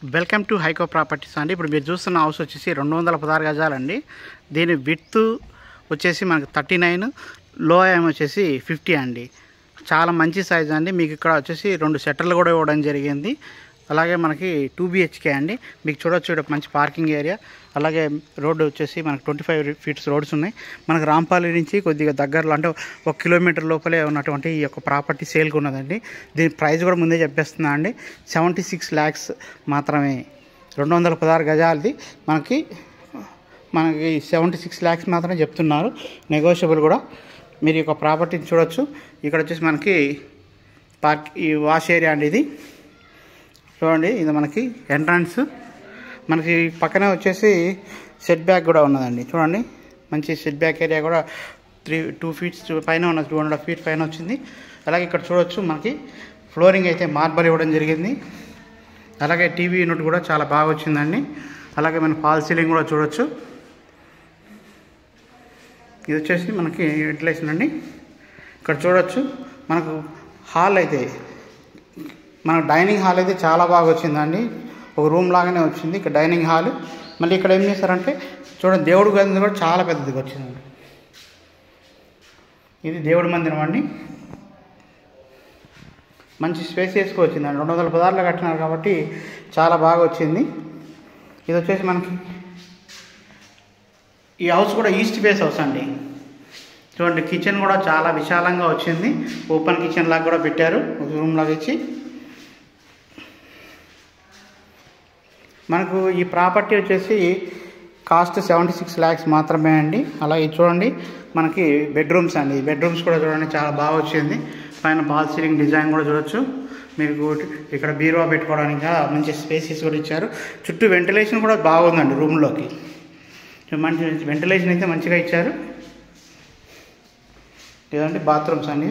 welcome to హైకో properties అండి ఇప్పుడు మీరు చూస్తున్న హౌస్ వచ్చేసి రెండు వందల పదహారు గజాలండి దీని విత్ వచ్చేసి మనకి థర్టీ నైన్ లో ఏం వచ్చేసి ఫిఫ్టీ అండి చాలా మంచి సైజ్ అండి మీకు ఇక్కడ వచ్చేసి రెండు షట్టర్లు కూడా ఇవ్వడం జరిగింది అలాగే మనకి టూ బిహెచ్కే అండి మీకు చూడొచ్చు ఇక్కడ మంచి పార్కింగ్ ఏరియా అలాగే రోడ్డు వచ్చేసి మనకి ట్వంటీ ఫైవ్ ఫీట్స్ రోడ్స్ ఉన్నాయి మనకు రాంపాలి నుంచి కొద్దిగా దగ్గరలో అంటే ఒక కిలోమీటర్ లోపలే ఉన్నటువంటి ఈ యొక్క ప్రాపర్టీ సేల్కి ఉన్నదండి దీని ప్రైస్ కూడా ముందే చెప్పేస్తున్నా అండి సెవెంటీ సిక్స్ ల్యాక్స్ మాత్రమే రెండు వందల పదహారు గజాలది మనకి మనకి సెవెంటీ సిక్స్ ల్యాక్స్ మాత్రమే చెప్తున్నారు నెగోషియబుల్ కూడా మీరు ఈ యొక్క ప్రాపర్టీని చూడొచ్చు ఇక్కడ వచ్చేసి మనకి పార్క్ ఈ వాష్ ఏరియా అండి ఇది చూడండి ఇది మనకి ఎంట్రన్స్ మనకి పక్కనే వచ్చేసి సెట్ బ్యాక్ కూడా ఉన్నదండి చూడండి మంచి సెట్ బ్యాక్ ఏరియా కూడా త్రీ టూ ఫీట్స్ పైన ఉన్నది టూ హండ్రెడ్ ఫీట్ పైన వచ్చింది అలాగే ఇక్కడ చూడొచ్చు మనకి ఫ్లోరింగ్ అయితే మార్బల్ ఇవ్వడం జరిగింది అలాగే టీవీ యూనిట్ కూడా చాలా బాగా వచ్చిందండి అలాగే మన ఫాల్ సీలింగ్ కూడా చూడొచ్చు ఇది వచ్చేసి మనకి వెంటిలేషన్ అండి ఇక్కడ చూడొచ్చు మనకు హాల్ అయితే మనకు డైనింగ్ హాల్ అయితే చాలా బాగా వచ్చిందండి ఒక రూమ్ లాగానే వచ్చింది ఇక్కడ డైనింగ్ హాల్ మళ్ళీ ఇక్కడ ఏం చేశారంటే చూడండి దేవుడి గది కూడా చాలా పెద్దదిగా వచ్చిందండి ఇది దేవుడి మందిరం అండి మంచి స్పేసియస్గా వచ్చిందండి రెండు వందల పదార్లు కట్టినారు కాబట్టి చాలా బాగా వచ్చింది ఇది వచ్చేసి మనకి ఈ హౌస్ కూడా ఈస్ట్ ఫేస్ హౌస్ అండి చూడండి కిచెన్ కూడా చాలా విశాలంగా వచ్చింది ఓపెన్ కిచెన్ లాగా కూడా పెట్టారు ఒక రూమ్ లాగా ఇచ్చి మనకు ఈ ప్రాపర్టీ వచ్చేసి కాస్ట్ సెవెంటీ సిక్స్ ల్యాక్స్ మాత్రమే అండి అలాగే చూడండి మనకి బెడ్రూమ్స్ అండి బెడ్రూమ్స్ కూడా చూడండి చాలా బాగా వచ్చింది పైన బాల్ సీలింగ్ డిజైన్ కూడా చూడొచ్చు మీకు ఇక్కడ బీరువా పెట్టుకోవడానికి కూడా మంచి స్పేసెస్ కూడా ఇచ్చారు చుట్టూ వెంటిలేషన్ కూడా బాగుందండి రూమ్లోకి మంచి వెంటిలేషన్ అయితే మంచిగా ఇచ్చారు ఇదండి బాత్రూమ్స్ అండి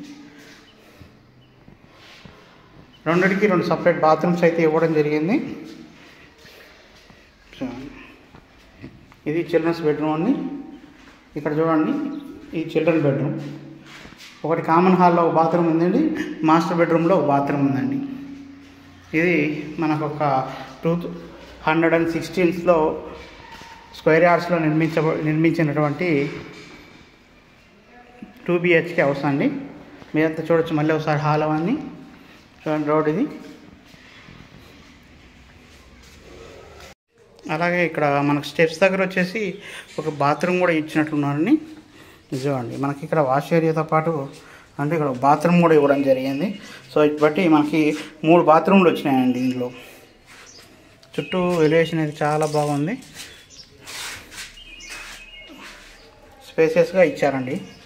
రెండిటికి రెండు సపరేట్ బాత్రూమ్స్ అయితే ఇవ్వడం జరిగింది ఇది చిల్డ్రన్స్ బెడ్రూమ్ అండి ఇక్కడ చూడండి ఈ చిల్డ్రన్ బెడ్రూమ్ ఒకటి కామన్ హాల్లో ఒక బాత్రూమ్ ఉందండి మాస్టర్ బెడ్రూమ్లో ఒక బాత్రూమ్ ఉందండి ఇది మనకు ఒక టూ హండ్రెడ్ అండ్ సిక్స్టీన్స్లో స్క్వేర్ యార్డ్స్లో నిర్మించ నిర్మించినటువంటి టూ బిహెచ్కే హౌస్ అండి మీరంతా చూడొచ్చు మళ్ళీ ఒకసారి హాల్ అవన్నీ చూడండి రోడ్ ఇది అలాగే ఇక్కడ మనకు స్టెప్స్ దగ్గర వచ్చేసి ఒక బాత్రూమ్ కూడా ఇచ్చినట్లున్నారని నిజమండి మనకి ఇక్కడ వాష్ ఏరియాతో పాటు అంటే ఇక్కడ బాత్రూమ్ కూడా ఇవ్వడం జరిగింది సో ఇది బట్టి మనకి మూడు బాత్రూమ్లు వచ్చినాయండి ఇందులో చుట్టూ ఎలివేషన్ అయితే చాలా బాగుంది స్పేసియస్గా ఇచ్చారండి